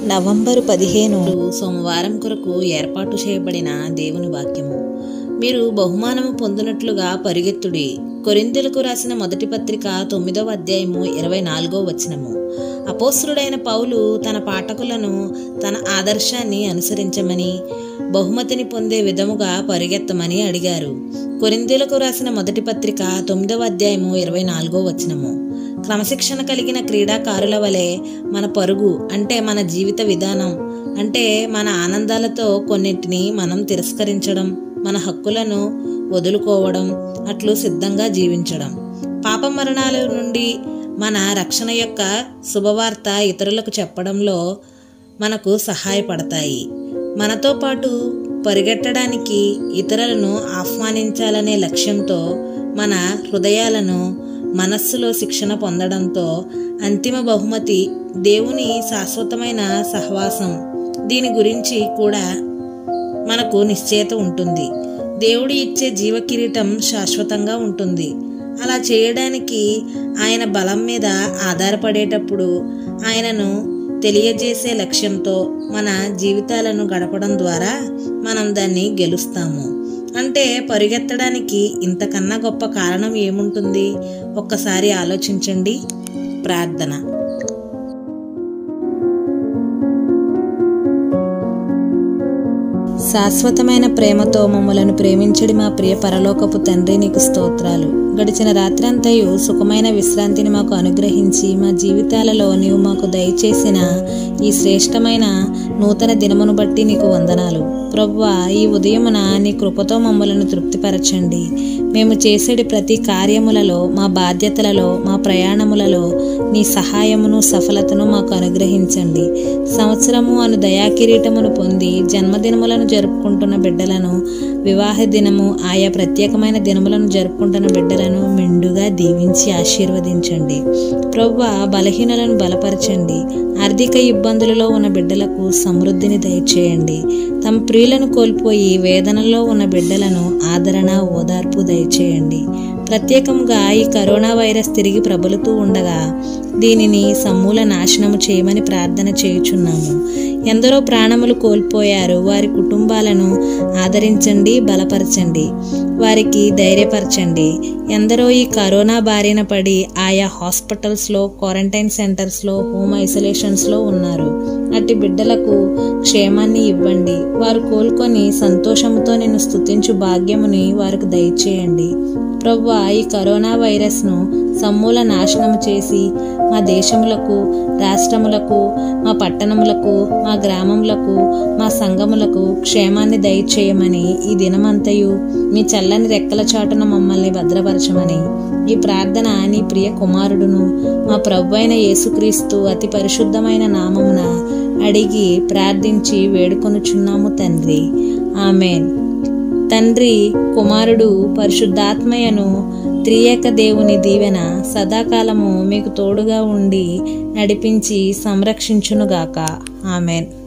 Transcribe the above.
November పదిహేను సోమవారం కొరకు ఏర్పాటు చేయబడిన దేవుని వాక్యము మీరు బహుమానము పొందినట్లుగా పరిగెత్తుడి కొరింథీలకు రాసిన మొదటి పత్రిక తొమ్మిదవ అధ్యాయము ఇరవై నాలుగో వచనము అపోస్తుడైన పౌలు తన పాఠకులను తన ఆదర్శాన్ని అనుసరించమని బహుమతిని పొందే విధముగా పరిగెత్తమని అడిగారు కొరింథీలకు రాసిన మొదటి పత్రిక తొమ్మిదవ అధ్యాయము ఇరవై నాలుగో వచనము క్రమశిక్షణ కలిగిన క్రీడాకారుల వలె మన పరుగు అంటే మన జీవిత విధానం అంటే మన ఆనందాలతో కొన్నింటిని మనం తిరస్కరించడం మన హక్కులను వదులుకోవడం అట్లు సిద్ధంగా జీవించడం పాప మరణాల నుండి మన రక్షణ యొక్క శుభవార్త ఇతరులకు చెప్పడంలో మనకు సహాయపడతాయి మనతో పాటు పరిగెట్టడానికి ఇతరులను ఆహ్వానించాలనే లక్ష్యంతో మన హృదయాలను మనస్సులో శిక్షణ పొందడంతో అంతిమ బహుమతి దేవుని శాశ్వతమైన సహవాసం దీని గురించి కూడా మనకు నిశ్చయత ఉంటుంది దేవుడు ఇచ్చే జీవ కిరీటం శాశ్వతంగా ఉంటుంది అలా చేయడానికి ఆయన బలం మీద ఆధారపడేటప్పుడు ఆయనను తెలియజేసే లక్ష్యంతో మన జీవితాలను గడపడం ద్వారా మనం దాన్ని గెలుస్తాము అంటే పరిగెత్తడానికి ఇంతకన్నా గొప్ప కారణం ఏముంటుంది ఒక్కసారి ఆలోచించండి ప్రార్థన శాశ్వతమైన ప్రేమతో మమ్మలను ప్రేమించడి మా ప్రియ పరలోకపు తండ్రి నీకు స్తోత్రాలు గడిచిన రాత్రంతయు సుఖమైన విశ్రాంతిని మాకు అనుగ్రహించి మా జీవితాలలో నీవు మాకు దయచేసిన ఈ శ్రేష్టమైన నూతన దినమును బట్టి నీకు వందనాలు ప్రవ్వా ఈ ఉదయమున నీ కృపతో మమ్మలను తృప్తిపరచండి మేము చేసేటి ప్రతి కార్యములలో మా బాధ్యతలలో మా ప్రయాణములలో నీ సహాయమును సఫలతను మాకు అనుగ్రహించండి సంవత్సరము అను దయాకిరీటమును పొంది జన్మదినములను జరుపుకుంటున్న బిడ్డలను వివాహ దినము ఆయా ప్రత్యేకమైన దినములను జరుపుకుంటున్న బిడ్డలను మెండుగా దీవించి ఆశీర్వదించండి ప్రవ్వ బలహీనులను బలపరచండి ఆర్థిక ఇబ్బందులలో ఉన్న బిడ్డలకు సమృద్ధిని దయచేయండి తమ ప్రియులను కోల్పోయి వేదనలో ఉన్న బిడ్డలను ఆదరణ ఓదార్పు దయచేయండి ప్రత్యేకంగా ఈ కరోనా వైరస్ తిరిగి ప్రబలుతూ ఉండగా దీనిని సమూల నాశనము చేయమని ప్రార్థన చేయుచున్నాము ఎందరో ప్రాణములు కోల్పోయారు వారి కుటుంబాలను ఆదరించండి బలపరచండి వారికి ధైర్యపరచండి ఎందరో ఈ కరోనా బారిన పడి ఆయా హాస్పిటల్స్లో క్వారంటైన్ సెంటర్స్లో హోమ్ ఐసోలేషన్స్లో ఉన్నారు అట్టి బిడ్డలకు క్షేమాన్ని ఇవ్వండి వారు కోలుకొని సంతోషంతో నేను స్తుతించు భాగ్యముని వారికి దయచేయండి ప్రవ్వా ఈ కరోనా వైరస్ను సమూల నాశనం చేసి మా దేశములకు రాష్ట్రములకు మా పట్టణములకు మా గ్రామములకు మా సంఘములకు క్షేమాన్ని దయచేయమని ఈ దినమంతయు మీ చల్లని రెక్కల చాటున మమ్మల్ని భద్రపరచమని ఈ ప్రార్థన నీ ప్రియ కుమారుడును మా ప్రభు అయిన యేసుక్రీస్తు అతి పరిశుద్ధమైన నామమున అడిగి ప్రార్థించి వేడుకొనుచున్నాము తండ్రి ఆమెన్ తండ్రి కుమారుడు పరిశుద్ధాత్మయను త్రియేక దేవుని దీవెన సదాకాలము మీకు తోడుగా ఉండి నడిపించి సంరక్షించునుగాక ఆమెన్